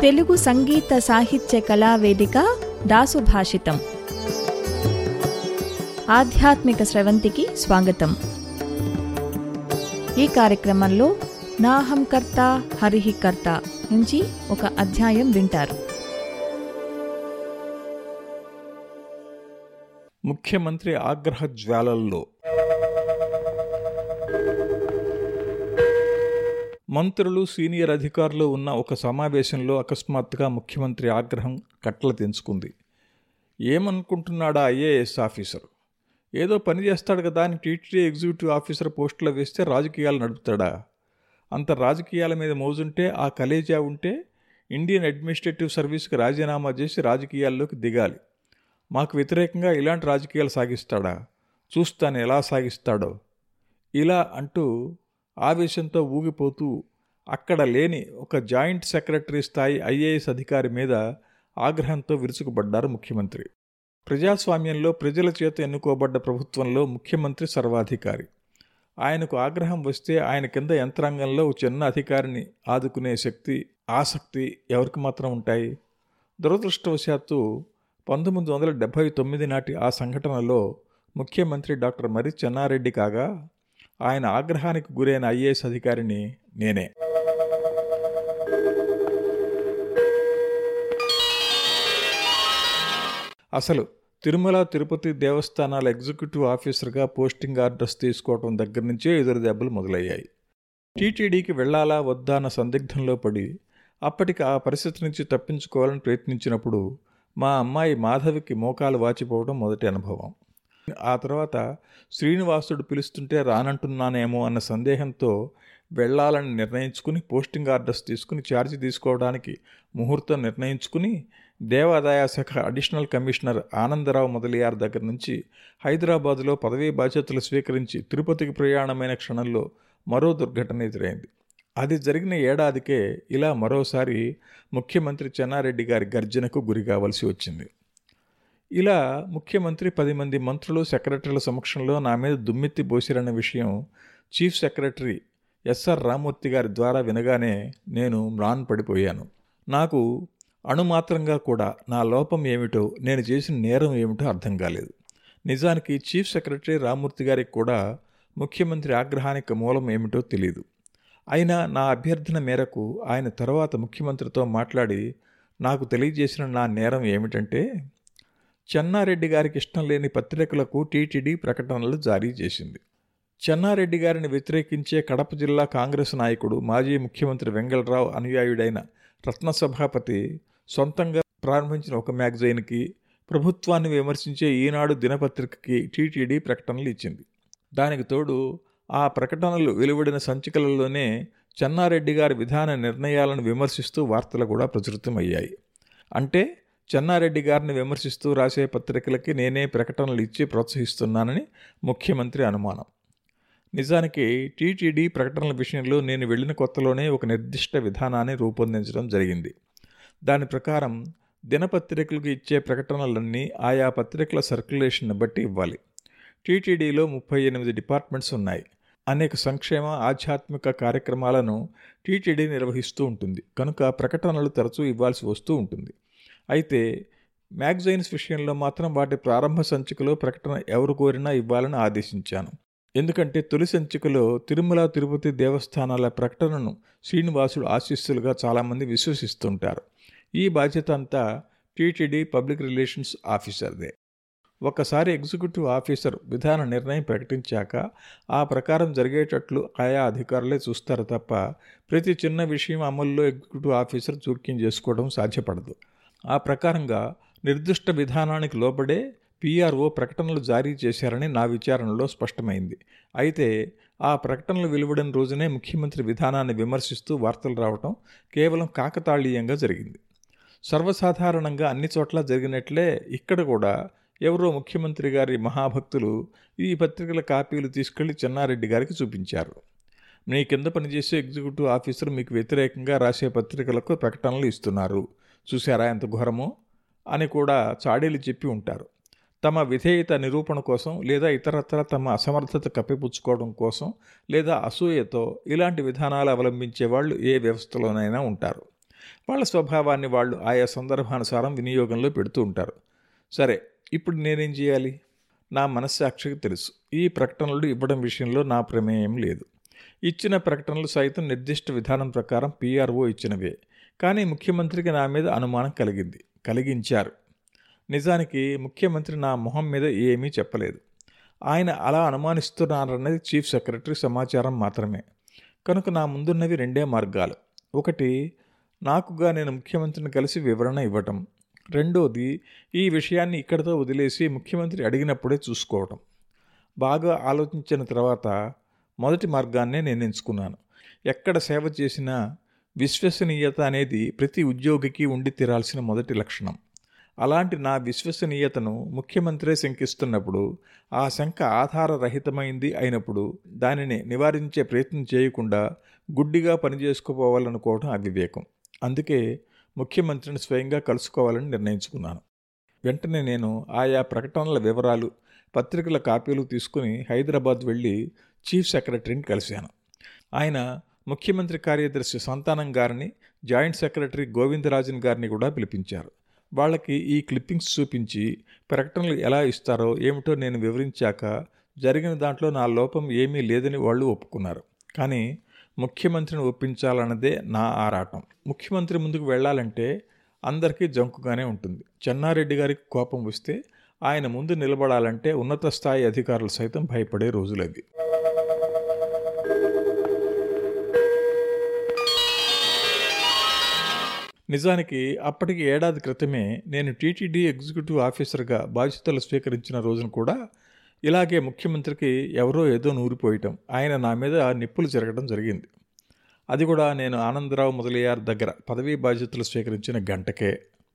తెలుగు సంగీత సాహిత్య కళా వేదిక దాసు భాషితం ఆధ్యాత్మిక స్రవంతికి స్వాగతం ఈ కార్యక్రమంలో నాహం కర్త హరిహి కర్త నుంచి ఒక అధ్యాయం వింటారు ముఖ్యమంత్రి ఆగ్రహ జ్వాలల్లో మంత్రులు సీనియర్ అధికారులు ఉన్న ఒక సమావేశంలో అకస్మాత్తుగా ముఖ్యమంత్రి ఆగ్రహం కట్టలు తెంచుకుంది ఏమనుకుంటున్నాడా ఐఏఎస్ ఆఫీసర్ ఏదో పని చేస్తాడు కదా అని టీటీడీ ఎగ్జిక్యూటివ్ ఆఫీసర్ పోస్టులో వేస్తే రాజకీయాలు నడుపుతాడా అంత రాజకీయాల మీద మోజుంటే ఆ కలేజా ఉంటే ఇండియన్ అడ్మినిస్ట్రేటివ్ సర్వీస్కి రాజీనామా చేసి రాజకీయాల్లోకి దిగాలి మాకు వ్యతిరేకంగా ఇలాంటి రాజకీయాలు సాగిస్తాడా చూస్తాను ఎలా సాగిస్తాడో ఇలా అంటూ ఆవేశంతో ఊగిపోతూ అక్కడ లేని ఒక జాయింట్ సెక్రటరీ స్థాయి ఐఏఎస్ అధికారి మీద ఆగ్రహంతో విరుచుకుపడ్డారు ముఖ్యమంత్రి ప్రజాస్వామ్యంలో ప్రజల చేత ఎన్నుకోబడ్డ ప్రభుత్వంలో ముఖ్యమంత్రి సర్వాధికారి ఆయనకు ఆగ్రహం వస్తే ఆయన కింద యంత్రాంగంలో ఒక చిన్న అధికారిని ఆదుకునే శక్తి ఆసక్తి ఎవరికి మాత్రం ఉంటాయి దురదృష్టవశాత్తు పంతొమ్మిది వందల డెబ్భై తొమ్మిది నాటి ఆ సంఘటనలో ముఖ్యమంత్రి డాక్టర్ మరి చెన్నారెడ్డి కాగా ఆయన ఆగ్రహానికి గురైన ఐఏఎస్ అధికారిని నేనే అసలు తిరుమల తిరుపతి దేవస్థానాల ఎగ్జిక్యూటివ్ ఆఫీసర్గా పోస్టింగ్ ఆర్డర్స్ తీసుకోవడం దగ్గర నుంచే ఎదురు దెబ్బలు మొదలయ్యాయి టీటీడీకి వెళ్లాలా వద్దా అన్న సందిగ్ధంలో పడి అప్పటికి ఆ పరిస్థితి నుంచి తప్పించుకోవాలని ప్రయత్నించినప్పుడు మా అమ్మాయి మాధవికి మోకాలు వాచిపోవడం మొదటి అనుభవం ఆ తర్వాత శ్రీనివాసుడు పిలుస్తుంటే రానంటున్నానేమో అన్న సందేహంతో వెళ్లాలని నిర్ణయించుకుని పోస్టింగ్ ఆర్డర్స్ తీసుకుని ఛార్జ్ తీసుకోవడానికి ముహూర్తం నిర్ణయించుకుని దేవాదాయ శాఖ అడిషనల్ కమిషనర్ ఆనందరావు మొదలియార్ దగ్గర నుంచి హైదరాబాదులో పదవీ బాధ్యతలు స్వీకరించి తిరుపతికి ప్రయాణమైన క్షణంలో మరో దుర్ఘటన ఎదురైంది అది జరిగిన ఏడాదికే ఇలా మరోసారి ముఖ్యమంత్రి చెన్నారెడ్డి గారి గర్జనకు గురి కావలసి వచ్చింది ఇలా ముఖ్యమంత్రి పది మంది మంత్రులు సెక్రటరీల సమక్షంలో నా మీద దుమ్మెత్తి పోసిరన్న విషయం చీఫ్ సెక్రటరీ ఎస్ఆర్ రామూర్తి గారి ద్వారా వినగానే నేను మ్రాన్ పడిపోయాను నాకు అణుమాత్రంగా కూడా నా లోపం ఏమిటో నేను చేసిన నేరం ఏమిటో అర్థం కాలేదు నిజానికి చీఫ్ సెక్రటరీ రామూర్తి గారికి కూడా ముఖ్యమంత్రి ఆగ్రహానికి మూలం ఏమిటో తెలియదు అయినా నా అభ్యర్థన మేరకు ఆయన తర్వాత ముఖ్యమంత్రితో మాట్లాడి నాకు తెలియజేసిన నా నేరం ఏమిటంటే చెన్నారెడ్డి గారికి ఇష్టం లేని పత్రికలకు టీటీడీ ప్రకటనలు జారీ చేసింది చెన్నారెడ్డి గారిని వ్యతిరేకించే కడప జిల్లా కాంగ్రెస్ నాయకుడు మాజీ ముఖ్యమంత్రి వెంగళరావు అనుయాయుడైన రత్నసభాపతి సొంతంగా ప్రారంభించిన ఒక మ్యాగజైన్కి ప్రభుత్వాన్ని విమర్శించే ఈనాడు దినపత్రికకి టీటీడీ ప్రకటనలు ఇచ్చింది దానికి తోడు ఆ ప్రకటనలు వెలువడిన సంచికలలోనే చెన్నారెడ్డి గారి విధాన నిర్ణయాలను విమర్శిస్తూ వార్తలు కూడా ప్రచురితమయ్యాయి అంటే చెన్నారెడ్డి గారిని విమర్శిస్తూ రాసే పత్రికలకి నేనే ప్రకటనలు ఇచ్చి ప్రోత్సహిస్తున్నానని ముఖ్యమంత్రి అనుమానం నిజానికి టీటీడీ ప్రకటనల విషయంలో నేను వెళ్ళిన కొత్తలోనే ఒక నిర్దిష్ట విధానాన్ని రూపొందించడం జరిగింది దాని ప్రకారం దినపత్రికలకు ఇచ్చే ప్రకటనలన్నీ ఆయా పత్రికల సర్క్యులేషన్ను బట్టి ఇవ్వాలి టీటీడీలో ముప్పై ఎనిమిది డిపార్ట్మెంట్స్ ఉన్నాయి అనేక సంక్షేమ ఆధ్యాత్మిక కార్యక్రమాలను టీటీడీ నిర్వహిస్తూ ఉంటుంది కనుక ప్రకటనలు తరచూ ఇవ్వాల్సి వస్తూ ఉంటుంది అయితే మ్యాగజైన్స్ విషయంలో మాత్రం వాటి ప్రారంభ సంచికలో ప్రకటన ఎవరు కోరినా ఇవ్వాలని ఆదేశించాను ఎందుకంటే తొలి సంచికలో తిరుమల తిరుపతి దేవస్థానాల ప్రకటనను శ్రీనివాసుడు ఆశీస్సులుగా చాలామంది విశ్వసిస్తుంటారు ఈ బాధ్యత అంతా టీటీడీ పబ్లిక్ రిలేషన్స్ ఆఫీసర్దే ఒకసారి ఎగ్జిక్యూటివ్ ఆఫీసర్ విధాన నిర్ణయం ప్రకటించాక ఆ ప్రకారం జరిగేటట్లు ఆయా అధికారులే చూస్తారు తప్ప ప్రతి చిన్న విషయం అమల్లో ఎగ్జిక్యూటివ్ ఆఫీసర్ జోక్యం చేసుకోవడం సాధ్యపడదు ఆ ప్రకారంగా నిర్దిష్ట విధానానికి లోబడే పీఆర్ఓ ప్రకటనలు జారీ చేశారని నా విచారణలో స్పష్టమైంది అయితే ఆ ప్రకటనలు వెలువడిన రోజునే ముఖ్యమంత్రి విధానాన్ని విమర్శిస్తూ వార్తలు రావటం కేవలం కాకతాళీయంగా జరిగింది సర్వసాధారణంగా అన్ని చోట్ల జరిగినట్లే ఇక్కడ కూడా ఎవరో ముఖ్యమంత్రి గారి మహాభక్తులు ఈ పత్రికల కాపీలు తీసుకెళ్లి చెన్నారెడ్డి గారికి చూపించారు మీ కింద పనిచేసే ఎగ్జిక్యూటివ్ ఆఫీసర్ మీకు వ్యతిరేకంగా రాసే పత్రికలకు ప్రకటనలు ఇస్తున్నారు చూసారా ఎంత ఘోరమో అని కూడా చాడీలు చెప్పి ఉంటారు తమ విధేయత నిరూపణ కోసం లేదా ఇతరత్ర తమ అసమర్థత కప్పిపుచ్చుకోవడం కోసం లేదా అసూయతో ఇలాంటి విధానాలు అవలంబించే వాళ్ళు ఏ వ్యవస్థలోనైనా ఉంటారు వాళ్ళ స్వభావాన్ని వాళ్ళు ఆయా సందర్భానుసారం వినియోగంలో పెడుతూ ఉంటారు సరే ఇప్పుడు నేనేం చేయాలి నా మనస్సాక్షికి తెలుసు ఈ ప్రకటనలు ఇవ్వడం విషయంలో నా ప్రమేయం లేదు ఇచ్చిన ప్రకటనలు సైతం నిర్దిష్ట విధానం ప్రకారం పీఆర్ఓ ఇచ్చినవే కానీ ముఖ్యమంత్రికి నా మీద అనుమానం కలిగింది కలిగించారు నిజానికి ముఖ్యమంత్రి నా మొహం మీద ఏమీ చెప్పలేదు ఆయన అలా అనుమానిస్తున్నారన్నది చీఫ్ సెక్రటరీ సమాచారం మాత్రమే కనుక నా ముందున్నవి రెండే మార్గాలు ఒకటి నాకుగా నేను ముఖ్యమంత్రిని కలిసి వివరణ ఇవ్వటం రెండోది ఈ విషయాన్ని ఇక్కడితో వదిలేసి ముఖ్యమంత్రి అడిగినప్పుడే చూసుకోవటం బాగా ఆలోచించిన తర్వాత మొదటి మార్గాన్నే నేను ఎంచుకున్నాను ఎక్కడ సేవ చేసినా విశ్వసనీయత అనేది ప్రతి ఉద్యోగికి ఉండి తీరాల్సిన మొదటి లక్షణం అలాంటి నా విశ్వసనీయతను ముఖ్యమంత్రే శంకిస్తున్నప్పుడు ఆ శంక ఆధారరహితమైంది అయినప్పుడు దానిని నివారించే ప్రయత్నం చేయకుండా గుడ్డిగా పనిచేసుకోవాలనుకోవడం అవివేకం అందుకే ముఖ్యమంత్రిని స్వయంగా కలుసుకోవాలని నిర్ణయించుకున్నాను వెంటనే నేను ఆయా ప్రకటనల వివరాలు పత్రికల కాపీలు తీసుకుని హైదరాబాద్ వెళ్ళి చీఫ్ సెక్రటరీని కలిశాను ఆయన ముఖ్యమంత్రి కార్యదర్శి సంతానం గారిని జాయింట్ సెక్రటరీ గోవిందరాజన్ గారిని కూడా పిలిపించారు వాళ్ళకి ఈ క్లిప్పింగ్స్ చూపించి ప్రకటనలు ఎలా ఇస్తారో ఏమిటో నేను వివరించాక జరిగిన దాంట్లో నా లోపం ఏమీ లేదని వాళ్ళు ఒప్పుకున్నారు కానీ ముఖ్యమంత్రిని ఒప్పించాలన్నదే నా ఆరాటం ముఖ్యమంత్రి ముందుకు వెళ్ళాలంటే అందరికీ జంకుగానే ఉంటుంది చెన్నారెడ్డి గారికి కోపం వస్తే ఆయన ముందు నిలబడాలంటే ఉన్నత స్థాయి అధికారులు సైతం భయపడే రోజులవి నిజానికి అప్పటికి ఏడాది క్రితమే నేను టీటీడీ ఎగ్జిక్యూటివ్ ఆఫీసర్గా బాధ్యతలు స్వీకరించిన రోజున కూడా ఇలాగే ముఖ్యమంత్రికి ఎవరో ఏదో నూరిపోయటం ఆయన నా మీద నిప్పులు జరగడం జరిగింది అది కూడా నేను ఆనందరావు మొదలయ్యార్ దగ్గర పదవీ బాధ్యతలు స్వీకరించిన గంటకే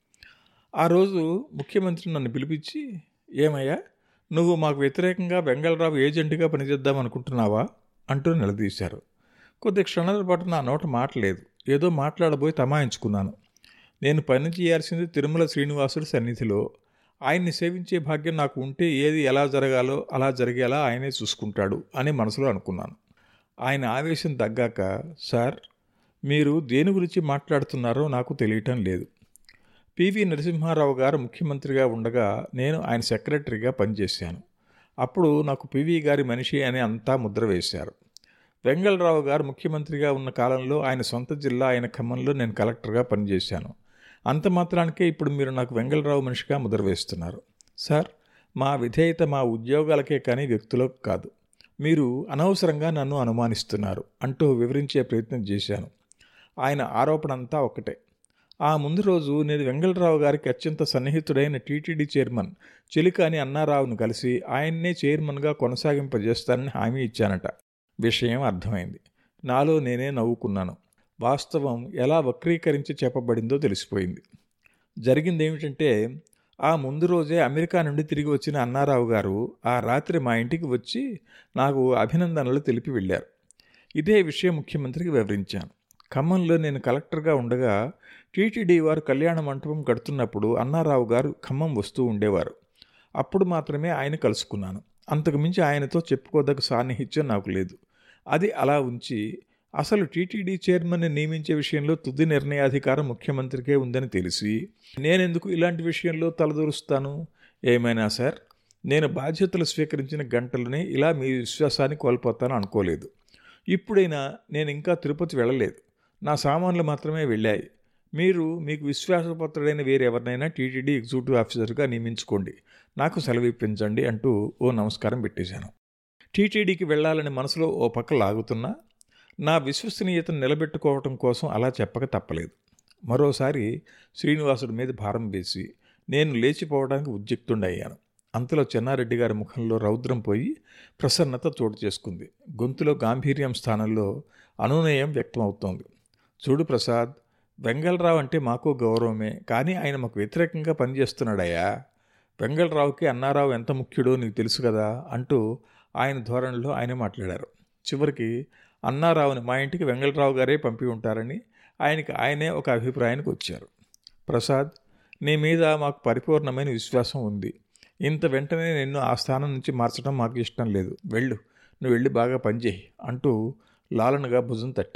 ఆ రోజు ముఖ్యమంత్రి నన్ను పిలిపించి ఏమయ్యా నువ్వు మాకు వ్యతిరేకంగా వెంగళరావు ఏజెంట్గా పనిచేద్దాం అనుకుంటున్నావా అంటూ నిలదీశారు కొద్ది క్షణాల పాటు నా నోట మాట లేదు ఏదో మాట్లాడబోయి తమాయించుకున్నాను నేను పని చేయాల్సింది తిరుమల శ్రీనివాసుడి సన్నిధిలో ఆయన్ని సేవించే భాగ్యం నాకు ఉంటే ఏది ఎలా జరగాలో అలా జరిగేలా ఆయనే చూసుకుంటాడు అని మనసులో అనుకున్నాను ఆయన ఆవేశం తగ్గాక సార్ మీరు దేని గురించి మాట్లాడుతున్నారో నాకు తెలియటం లేదు పివి నరసింహారావు గారు ముఖ్యమంత్రిగా ఉండగా నేను ఆయన సెక్రటరీగా పనిచేశాను అప్పుడు నాకు పివి గారి మనిషి అని అంతా ముద్ర వేశారు వెంగళరావు గారు ముఖ్యమంత్రిగా ఉన్న కాలంలో ఆయన సొంత జిల్లా ఆయన ఖమ్మంలో నేను కలెక్టర్గా పనిచేశాను అంత మాత్రానికే ఇప్పుడు మీరు నాకు వెంగళరావు మనిషిగా ముద్ర వేస్తున్నారు సార్ మా విధేయత మా ఉద్యోగాలకే కానీ వ్యక్తులకు కాదు మీరు అనవసరంగా నన్ను అనుమానిస్తున్నారు అంటూ వివరించే ప్రయత్నం చేశాను ఆయన ఆరోపణ అంతా ఒకటే ఆ ముందు రోజు నేను వెంగళరావు గారికి అత్యంత సన్నిహితుడైన టీటీడీ చైర్మన్ చెలికాని అన్నారావును కలిసి ఆయన్నే చైర్మన్గా కొనసాగింపజేస్తానని హామీ ఇచ్చానట విషయం అర్థమైంది నాలో నేనే నవ్వుకున్నాను వాస్తవం ఎలా వక్రీకరించి చెప్పబడిందో తెలిసిపోయింది జరిగింది ఏమిటంటే ఆ ముందు రోజే అమెరికా నుండి తిరిగి వచ్చిన అన్నారావు గారు ఆ రాత్రి మా ఇంటికి వచ్చి నాకు అభినందనలు తెలిపి వెళ్ళారు ఇదే విషయం ముఖ్యమంత్రికి వివరించాను ఖమ్మంలో నేను కలెక్టర్గా ఉండగా టీటీడీ వారు కళ్యాణ మంటపం కడుతున్నప్పుడు అన్నారావు గారు ఖమ్మం వస్తూ ఉండేవారు అప్పుడు మాత్రమే ఆయన కలుసుకున్నాను అంతకుమించి ఆయనతో చెప్పుకోదగ్గ సాన్నిహిత్యం నాకు లేదు అది అలా ఉంచి అసలు టీటీడీ చైర్మన్ని నియమించే విషయంలో తుది నిర్ణయాధికారం ముఖ్యమంత్రికే ఉందని తెలిసి నేనెందుకు ఇలాంటి విషయంలో తలదూరుస్తాను ఏమైనా సార్ నేను బాధ్యతలు స్వీకరించిన గంటలనే ఇలా మీ విశ్వాసాన్ని కోల్పోతాను అనుకోలేదు ఇప్పుడైనా నేను ఇంకా తిరుపతి వెళ్ళలేదు నా సామాన్లు మాత్రమే వెళ్ళాయి మీరు మీకు విశ్వాసపత్రుడైన వేరెవరినైనా టీటీడీ ఎగ్జిక్యూటివ్ ఆఫీసర్గా నియమించుకోండి నాకు సెలవు ఇప్పించండి అంటూ ఓ నమస్కారం పెట్టేశాను టీటీడీకి వెళ్ళాలని మనసులో ఓ పక్క లాగుతున్నా నా విశ్వసనీయతను నిలబెట్టుకోవటం కోసం అలా చెప్పక తప్పలేదు మరోసారి శ్రీనివాసుడి మీద భారం వేసి నేను లేచిపోవడానికి ఉద్యుక్తుండయ్యాను అంతలో చెన్నారెడ్డి గారి ముఖంలో రౌద్రం పోయి ప్రసన్నత చోటు చేసుకుంది గొంతులో గాంభీర్యం స్థానంలో అనునయం వ్యక్తమవుతోంది చూడు ప్రసాద్ వెంగళరావు అంటే మాకు గౌరవమే కానీ ఆయన మాకు వ్యతిరేకంగా పనిచేస్తున్నాడయ్యా వెంగళరావుకి అన్నారావు ఎంత ముఖ్యుడో నీకు తెలుసు కదా అంటూ ఆయన ధోరణిలో ఆయన మాట్లాడారు చివరికి అన్నారావుని మా ఇంటికి వెంగళరావు గారే పంపి ఉంటారని ఆయనకి ఆయనే ఒక అభిప్రాయానికి వచ్చారు ప్రసాద్ నీ మీద మాకు పరిపూర్ణమైన విశ్వాసం ఉంది ఇంత వెంటనే నిన్ను ఆ స్థానం నుంచి మార్చడం మాకు ఇష్టం లేదు వెళ్ళు నువ్వు వెళ్ళి బాగా పనిచేయి అంటూ లాలనగా భుజం తట్టారు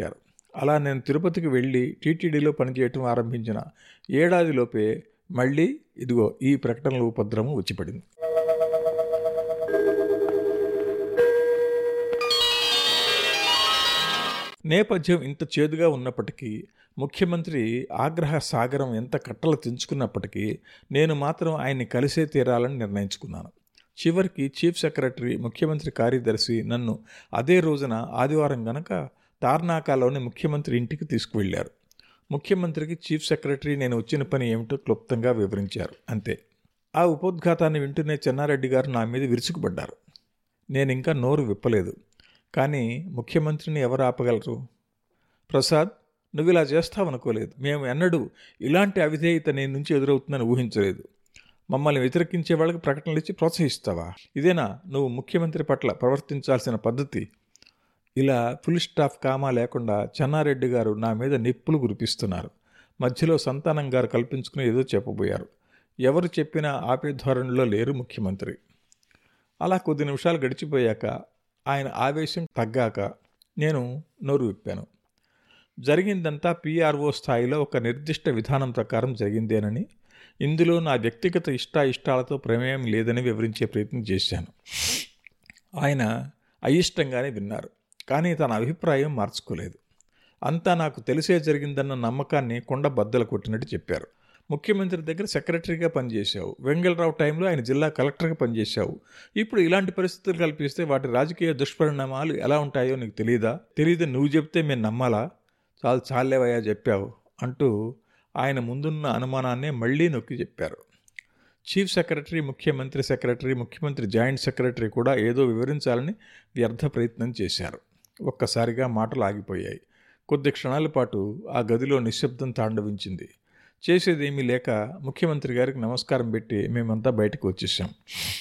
అలా నేను తిరుపతికి వెళ్ళి టీటీడీలో పనిచేయటం ఆరంభించిన ఏడాదిలోపే మళ్ళీ ఇదిగో ఈ ప్రకటనల ఉపద్రవం వచ్చిపడింది నేపథ్యం ఇంత చేదుగా ఉన్నప్పటికీ ముఖ్యమంత్రి ఆగ్రహ సాగరం ఎంత కట్టలు తెంచుకున్నప్పటికీ నేను మాత్రం ఆయన్ని కలిసే తీరాలని నిర్ణయించుకున్నాను చివరికి చీఫ్ సెక్రటరీ ముఖ్యమంత్రి కార్యదర్శి నన్ను అదే రోజున ఆదివారం గనక తార్నాకాలోని ముఖ్యమంత్రి ఇంటికి తీసుకువెళ్లారు ముఖ్యమంత్రికి చీఫ్ సెక్రటరీ నేను వచ్చిన పని ఏమిటో క్లుప్తంగా వివరించారు అంతే ఆ ఉపోద్ఘాతాన్ని వింటూనే చెన్నారెడ్డి గారు నా మీద విరుచుకుపడ్డారు నేను ఇంకా నోరు విప్పలేదు కానీ ముఖ్యమంత్రిని ఎవరు ఆపగలరు ప్రసాద్ నువ్వు ఇలా చేస్తావనుకోలేదు మేము ఎన్నడూ ఇలాంటి అవిధేయత నీ నుంచి ఎదురవుతుందని ఊహించలేదు మమ్మల్ని వ్యతిరేకించే వాళ్ళకి ప్రకటనలు ఇచ్చి ప్రోత్సహిస్తావా ఇదేనా నువ్వు ముఖ్యమంత్రి పట్ల ప్రవర్తించాల్సిన పద్ధతి ఇలా ఫుల్ స్టాఫ్ కామా లేకుండా చెన్నారెడ్డి గారు నా మీద నిప్పులు కురిపిస్తున్నారు మధ్యలో సంతానం గారు కల్పించుకుని ఏదో చెప్పబోయారు ఎవరు చెప్పినా ఆపే ధోరణిలో లేరు ముఖ్యమంత్రి అలా కొద్ది నిమిషాలు గడిచిపోయాక ఆయన ఆవేశం తగ్గాక నేను నోరు విప్పాను జరిగిందంతా పీఆర్ఓ స్థాయిలో ఒక నిర్దిష్ట విధానం ప్రకారం జరిగిందేనని ఇందులో నా వ్యక్తిగత ఇష్టాయిష్టాలతో ప్రమేయం లేదని వివరించే ప్రయత్నం చేశాను ఆయన అయిష్టంగానే విన్నారు కానీ తన అభిప్రాయం మార్చుకోలేదు అంతా నాకు తెలిసే జరిగిందన్న నమ్మకాన్ని కొండ బద్దలు కొట్టినట్టు చెప్పారు ముఖ్యమంత్రి దగ్గర సెక్రటరీగా పనిచేశావు వెంగళరావు టైంలో ఆయన జిల్లా కలెక్టర్గా పనిచేశావు ఇప్పుడు ఇలాంటి పరిస్థితులు కల్పిస్తే వాటి రాజకీయ దుష్పరిణామాలు ఎలా ఉంటాయో నీకు తెలియదా తెలియదు నువ్వు చెప్తే మేము నమ్మాలా చాలు చాలేవయ్యా చెప్పావు అంటూ ఆయన ముందున్న అనుమానాన్నే మళ్ళీ నొక్కి చెప్పారు చీఫ్ సెక్రటరీ ముఖ్యమంత్రి సెక్రటరీ ముఖ్యమంత్రి జాయింట్ సెక్రటరీ కూడా ఏదో వివరించాలని వ్యర్థ ప్రయత్నం చేశారు ఒక్కసారిగా మాటలు ఆగిపోయాయి కొద్ది క్షణాల పాటు ఆ గదిలో నిశ్శబ్దం తాండవించింది చేసేదేమీ లేక ముఖ్యమంత్రి గారికి నమస్కారం పెట్టి మేమంతా బయటకు వచ్చేసాం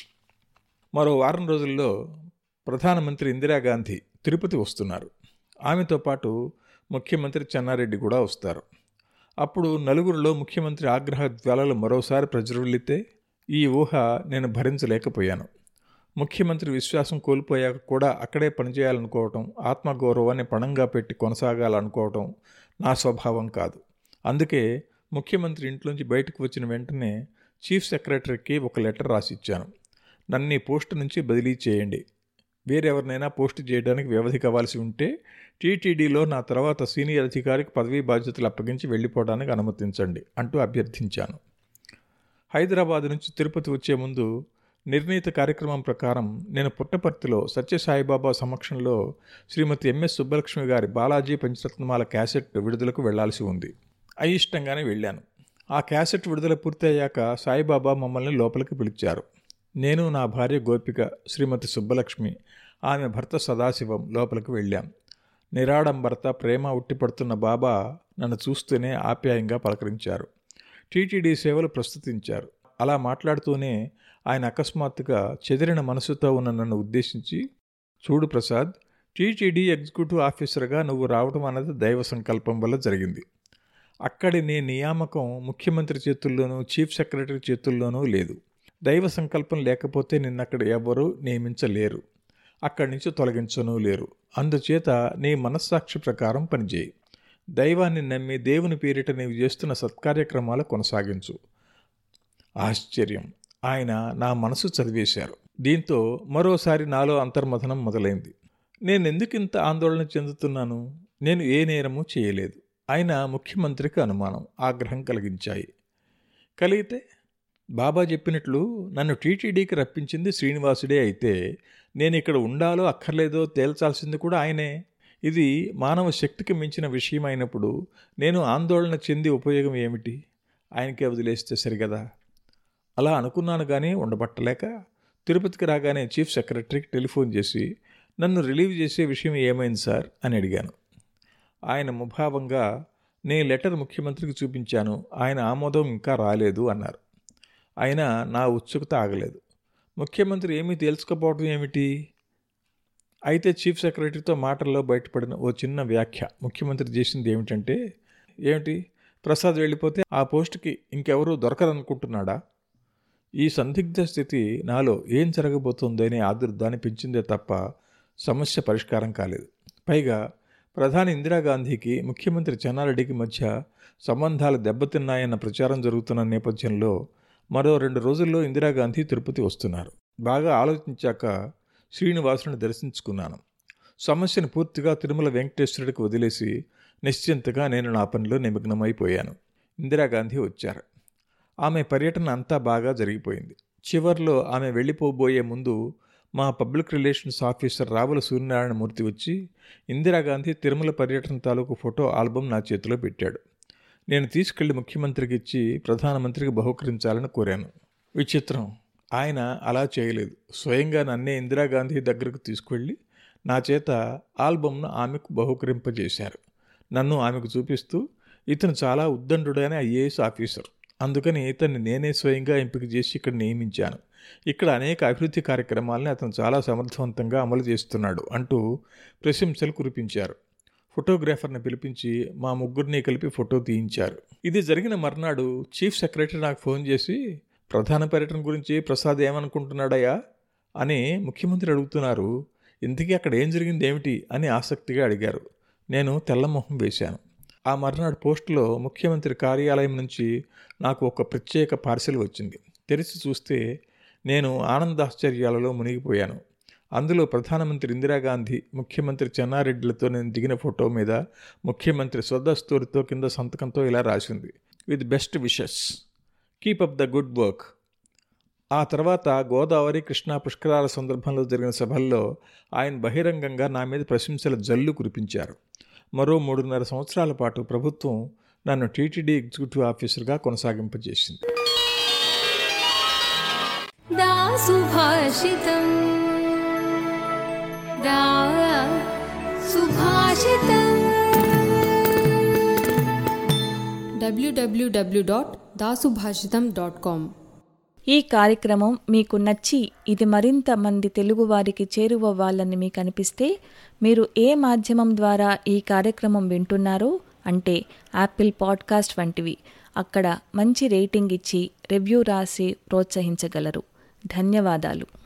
మరో వారం రోజుల్లో ప్రధానమంత్రి ఇందిరాగాంధీ తిరుపతి వస్తున్నారు ఆమెతో పాటు ముఖ్యమంత్రి చెన్నారెడ్డి కూడా వస్తారు అప్పుడు నలుగురిలో ముఖ్యమంత్రి ఆగ్రహ జ్వాలలు మరోసారి ప్రజ్వలితే ఈ ఊహ నేను భరించలేకపోయాను ముఖ్యమంత్రి విశ్వాసం కోల్పోయాక కూడా అక్కడే పనిచేయాలనుకోవటం ఆత్మగౌరవాన్ని పణంగా పెట్టి కొనసాగాలనుకోవటం నా స్వభావం కాదు అందుకే ముఖ్యమంత్రి ఇంట్లోంచి బయటకు వచ్చిన వెంటనే చీఫ్ సెక్రటరీకి ఒక లెటర్ రాసిచ్చాను నన్ను ఈ పోస్టు నుంచి బదిలీ చేయండి వేరెవరినైనా పోస్టు చేయడానికి వ్యవధి కావాల్సి ఉంటే టీటీడీలో నా తర్వాత సీనియర్ అధికారికి పదవీ బాధ్యతలు అప్పగించి వెళ్ళిపోవడానికి అనుమతించండి అంటూ అభ్యర్థించాను హైదరాబాద్ నుంచి తిరుపతి వచ్చే ముందు నిర్ణీత కార్యక్రమం ప్రకారం నేను పుట్టపర్తిలో సత్యసాయిబాబా సమక్షంలో శ్రీమతి ఎంఎస్ సుబ్బలక్ష్మి గారి బాలాజీ పంచరత్నమాల క్యాసెట్ విడుదలకు వెళ్లాల్సి ఉంది అయిష్టంగానే వెళ్ళాను ఆ క్యాసెట్ విడుదల పూర్తయ్యాక సాయిబాబా మమ్మల్ని లోపలికి పిలిచారు నేను నా భార్య గోపిక శ్రీమతి సుబ్బలక్ష్మి ఆమె భర్త సదాశివం లోపలికి వెళ్ళాం నిరాడంబరత ప్రేమ ఉట్టిపడుతున్న బాబా నన్ను చూస్తూనే ఆప్యాయంగా పలకరించారు టీటీడీ సేవలు ప్రస్తుతించారు అలా మాట్లాడుతూనే ఆయన అకస్మాత్తుగా చెదిరిన మనసుతో ఉన్న నన్ను ఉద్దేశించి చూడు ప్రసాద్ టీటీడీ ఎగ్జిక్యూటివ్ ఆఫీసర్గా నువ్వు రావడం అన్నది దైవ సంకల్పం వల్ల జరిగింది అక్కడి నీ నియామకం ముఖ్యమంత్రి చేతుల్లోనూ చీఫ్ సెక్రటరీ చేతుల్లోనూ లేదు దైవ సంకల్పం లేకపోతే నిన్నక్కడ ఎవరూ నియమించలేరు అక్కడి నుంచి తొలగించను లేరు అందుచేత నీ మనస్సాక్షి ప్రకారం పనిచేయి దైవాన్ని నమ్మి దేవుని పేరిట నీవు చేస్తున్న సత్కార్యక్రమాలు కొనసాగించు ఆశ్చర్యం ఆయన నా మనసు చదివేశారు దీంతో మరోసారి నాలో అంతర్మథనం మొదలైంది నేను ఎందుకు ఇంత ఆందోళన చెందుతున్నాను నేను ఏ నేరము చేయలేదు ఆయన ముఖ్యమంత్రికి అనుమానం ఆగ్రహం కలిగించాయి కలిగితే బాబా చెప్పినట్లు నన్ను టీటీడీకి రప్పించింది శ్రీనివాసుడే అయితే నేను ఇక్కడ ఉండాలో అక్కర్లేదో తేల్చాల్సింది కూడా ఆయనే ఇది మానవ శక్తికి మించిన విషయం అయినప్పుడు నేను ఆందోళన చెంది ఉపయోగం ఏమిటి ఆయనకే వదిలేస్తే సరిగదా అలా అనుకున్నాను కానీ ఉండబట్టలేక తిరుపతికి రాగానే చీఫ్ సెక్రటరీకి టెలిఫోన్ చేసి నన్ను రిలీవ్ చేసే విషయం ఏమైంది సార్ అని అడిగాను ఆయన ముభావంగా నేను లెటర్ ముఖ్యమంత్రికి చూపించాను ఆయన ఆమోదం ఇంకా రాలేదు అన్నారు అయినా నా ఉత్సుకత ఆగలేదు ముఖ్యమంత్రి ఏమీ తేల్చుకోపోవడం ఏమిటి అయితే చీఫ్ సెక్రటరీతో మాటల్లో బయటపడిన ఓ చిన్న వ్యాఖ్య ముఖ్యమంత్రి చేసింది ఏమిటంటే ఏమిటి ప్రసాద్ వెళ్ళిపోతే ఆ పోస్టుకి ఇంకెవరూ దొరకరనుకుంటున్నాడా ఈ సందిగ్ధ స్థితి నాలో ఏం జరగబోతుందనే ఆదుర్దాన్ని పెంచిందే తప్ప సమస్య పరిష్కారం కాలేదు పైగా ప్రధాని ఇందిరాగాంధీకి ముఖ్యమంత్రి చెన్నారెడ్డికి మధ్య సంబంధాలు దెబ్బతిన్నాయన్న ప్రచారం జరుగుతున్న నేపథ్యంలో మరో రెండు రోజుల్లో ఇందిరాగాంధీ తిరుపతి వస్తున్నారు బాగా ఆలోచించాక శ్రీనివాసుని దర్శించుకున్నాను సమస్యను పూర్తిగా తిరుమల వెంకటేశ్వరుడికి వదిలేసి నిశ్చింతగా నేను నా పనిలో నిమగ్నమైపోయాను ఇందిరాగాంధీ వచ్చారు ఆమె పర్యటన అంతా బాగా జరిగిపోయింది చివర్లో ఆమె వెళ్ళిపోబోయే ముందు మా public relations officer Ravula Suryanarayanamurthy వచ్చి ఇందిరాగాంధీ తిరుమల పర్యటన తాలూకు ఫోటో ఆల్బమ్ నా చేతిలో పెట్టాడు నేను తీసుకెళ్లి ముఖ్యమంత్రికి ఇచ్చి ప్రధానమంత్రికి బహుకరించాలని కోరాను విచిత్రం ఆయన అలా చేయలేదు స్వయంగా నన్నే ఇందిరాగాంధీ దగ్గరకు తీసుకెళ్ళి నా చేత ఆల్బమ్ను ఆమెకు బహుకరింపజేశారు నన్ను ఆమెకు చూపిస్తూ ఇతను చాలా ఉద్దండుడైన ఐఏఎస్ ఆఫీసర్ అందుకని ఇతన్ని నేనే స్వయంగా ఎంపిక చేసి ఇక్కడ నియమించాను ఇక్కడ అనేక అభివృద్ధి కార్యక్రమాలని అతను చాలా సమర్థవంతంగా అమలు చేస్తున్నాడు అంటూ ప్రశంసలు కురిపించారు ఫోటోగ్రాఫర్ని పిలిపించి మా ముగ్గురిని కలిపి ఫోటో తీయించారు ఇది జరిగిన మర్నాడు చీఫ్ సెక్రటరీ నాకు ఫోన్ చేసి ప్రధాన పర్యటన గురించి ప్రసాద్ ఏమనుకుంటున్నాడయ్యా అని ముఖ్యమంత్రి అడుగుతున్నారు ఇంతకీ అక్కడ ఏం జరిగింది ఏమిటి అని ఆసక్తిగా అడిగారు నేను తెల్లమొహం వేశాను ఆ మర్నాడు పోస్టులో ముఖ్యమంత్రి కార్యాలయం నుంచి నాకు ఒక ప్రత్యేక పార్సెల్ వచ్చింది తెరిచి చూస్తే నేను ఆనందాశ్చర్యాలలో మునిగిపోయాను అందులో ప్రధానమంత్రి ఇందిరాగాంధీ ముఖ్యమంత్రి చెన్నారెడ్డిలతో నేను దిగిన ఫోటో మీద ముఖ్యమంత్రి స్వదస్తూరితో కింద సంతకంతో ఇలా రాసింది with best wishes keep up the good work ఆ తర్వాత గోదావరి కృష్ణా పుష్కరాల సందర్భంలో జరిగిన సభల్లో ఆయన బహిరంగంగా నా మీద ప్రశంసల జల్లు కురిపించారు మరో మూడున్నర సంవత్సరాల పాటు ప్రభుత్వం నన్ను టీటీడీ ఎగ్జిక్యూటివ్ ఆఫీసర్గా కొనసాగింపజేసింది दा सुभाषितम् दा सुभाषितम् www.dasubhashitam.com ఈ కార్యక్రమం మీకు నచ్చి ఇది మరింత మంది తెలుగువారికి చేరువవ్వాలని మీకు అనిపిస్తే మీరు ఏ మాధ్యమం ద్వారా ఈ కార్యక్రమం వింటున్నారో అంటే యాపిల్ పాడ్కాస్ట్ వంటివి అక్కడ మంచి రేటింగ్ ఇచ్చి రివ్యూ రాసి ప్రోత్సహించగలరు ధన్యవాదాలు